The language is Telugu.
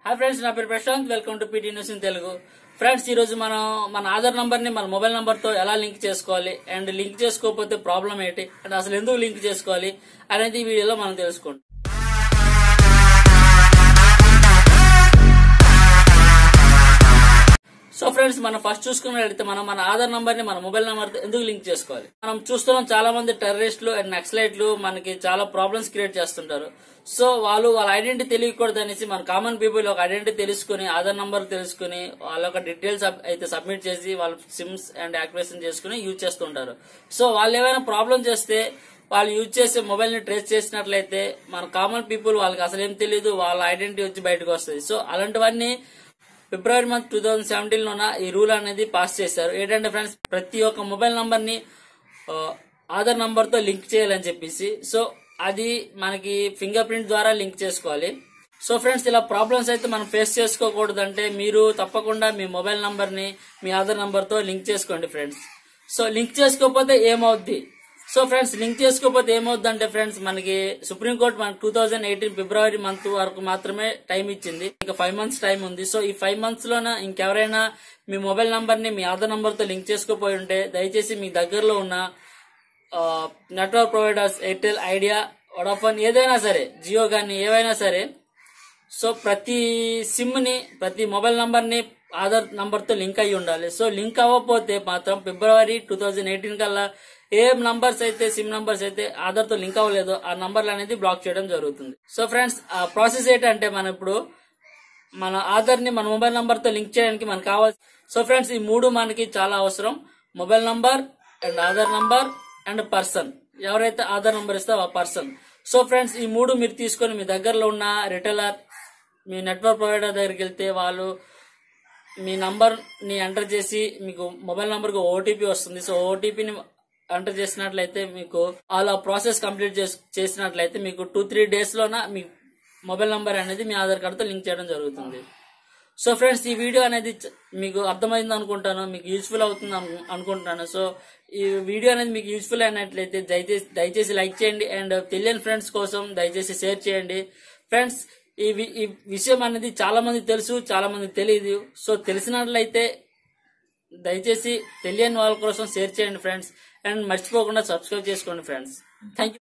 హాయ్ ఫ్రెండ్స్ నా పేరు Prashanth welcome to PT news in Telugu friends ఈ రోజు మనం మన ఆధార్ నంబర్ ని మన మొబైల్ నంబర్ తో ఎలా లింక్ చేసుకోవాలి అండ్ లింక్ చేసుకోకపోతే ప్రాబ్లం ఏంటి అండ్ అసలు ఎందుకు లింక్ చేసుకోవాలి అనేది ఈ వీడియోలో మనం తెలుసుకుంటాం సో ఫ్రెండ్స్ మనం ఫస్ట్ చూసుకున్నట్లయితే మనం మన ఆధార్ నంబర్ ని మన మొబైల్ నంబర్ తో ఎందుకు లింక్ చేసుకోవాలి మనం చూస్తున్నాం చాలా మంది టెర్రరిస్టులు అండ్ నక్సలైట్లు మనకి చాలా ప్రాబ్లమ్స్ క్రియేట్ చేస్తుంటారు సో వాళ్ళు వాళ్ళ ఐడెంటిటీ తెలియకూడదు అనేసి మన కామన్ పీపుల్ ఒక ఐడెంటిటీ తెలుసుకుని ఆధార్ నంబర్ తెలుసుకుని వాళ్ళ యొక్క డీటెయిల్స్ అయితే సబ్మిట్ చేసి వాళ్ళ సిమ్స్ అండ్ యాక్టివేషన్ చేసుకుని యూజ్ చేస్తుంటారు సో వాళ్ళు ఏమైనా ప్రాబ్లం చేస్తే వాళ్ళు యూజ్ చేసే మొబైల్ ని ట్రేస్ చేసినట్లయితే మన కామన్ పీపుల్ వాళ్ళకి అసలు ఏం తెలియదు వాళ్ళ ఐడెంటిటీ వచ్చి బయటకు వస్తుంది సో అలాంటివన్నీ February month two thousand seventeen లోన ఈ రూల్ అనేది పాస్ చేశారు ఏంటంటే ఫ్రెండ్స్ ప్రతి ఒక్క మొబైల్ నంబర్ ని ఆ, ఆధార్ నంబర్ తో లింక్ చేయాలని చెప్పేసి సో అది మనకి ఫింగర్ ప్రింట్ ద్వారా లింక్ చేసుకోవాలి సో ఫ్రెండ్స్ ఇలా ప్రాబ్లమ్స్ అయితే మనం ఫేస్ చేసుకోకూడదు అంటే మీరు తప్పకుండా మీ మొబైల్ నంబర్ ని మీ ఆధార్ నంబర్ తో లింక్ చేసుకోండి ఫ్రెండ్స్ సో లింక్ చేసుకోకపోతే ఏమవుద్ది సో ఫ్రెండ్స్ లింక్ చేసుకోకపోతే ఏమవుద్ది అంటే ఫ్రెండ్స్ మనకి సుప్రీంకోర్టు మనకి two thousand eighteen February month వరకు మాత్రమే టైం ఇచ్చింది ఇంకా ఫైవ్ మంత్స్ టైం ఉంది సో ఈ ఫైవ్ మంత్స్ లోన ఇంకెవరైనా మీ మొబైల్ నంబర్ ని మీ ఆధార్ నంబర్ తో లింక్ చేసుకోపోయి ఉంటే దయచేసి మీ దగ్గరలో ఉన్న network providers Airtel Idea Vodafone ఏదైనా సరే జియో కానీ ఏవైనా సరే సో ప్రతి సిమ్ ని ప్రతి మొబైల్ నంబర్ ని ఆధార్ నంబర్ తో లింక్ అయి ఉండాలి సో లింక్ అవ్వకపోతే మాత్రం ఫిబ్రవరి టూ థౌజండ్ ఎయిటీన్ కల్లా ఏ నంబర్స్ అయితే సిమ్ నంబర్స్ అయితే ఆధార్ తో లింక్ అవ్వలేదో ఆ నంబర్లు అనేది బ్లాక్ చేయడం జరుగుతుంది సో ఫ్రెండ్స్ ఆ ప్రాసెస్ ఏంటంటే మనం ఇప్పుడు మన ఆధార్ ని మన మొబైల్ నంబర్ తో లింక్ చేయడానికి మనకు కావాలి సో ఫ్రెండ్స్ ఈ మూడు మనకి చాలా అవసరం mobile number and Aadhaar number and person ఎవరైతే ఆధార్ నంబర్ ఇస్తారో ఆ పర్సన్ సో ఫ్రెండ్స్ ఈ మూడు మీరు తీసుకొని మీ దగ్గరలో ఉన్న రిటైలర్ మీ నెట్వర్క్ ప్రొవైడర్ దగ్గరికి వెళ్తే వాళ్ళు మీ నంబర్ ని ఎంటర్ చేసి మీకు మొబైల్ నంబర్ కు ఓటీపీ వస్తుంది సో ఓటీపీని ఎంటర్ చేసినట్లయితే మీకు అలా ప్రాసెస్ కంప్లీట్ చేస్- చేసినట్లయితే మీకు టూ త్రీ డేస్ లోన మీ మొబైల్ నంబర్ అనేది మీ ఆధార్ కార్డుతో లింక్ చేయడం జరుగుతుంది సో ఫ్రెండ్స్ ఈ వీడియో అనేది చ- మీకు అర్థమైంది అనుకుంటాను మీకు యూస్ఫుల్ అవుతుంది అను- అనుకుంటున్నాను సో ఈ వీడియో అనేది మీకు యూస్ఫుల్ అయినట్లయితే దయచేసి దయచేసి లైక్ చేయండి అండ్ తెలియని ఫ్రెండ్స్ కోసం దయచేసి షేర్ చేయండి ఫ్రెండ్స్ ఈ వి- ఈ విషయం అనేది చాలా మంది తెలుసు చాలా మంది తెలియదు సో తెలిసినట్లయితే దయచేసి తెలియని వాళ్ళ కోసం షేర్ చేయండి ఫ్రెండ్స్ అండ్ మర్చిపోకుండా సబ్స్క్రైబ్ చేసుకోండి ఫ్రెండ్స్ థ్యాంక్ యూ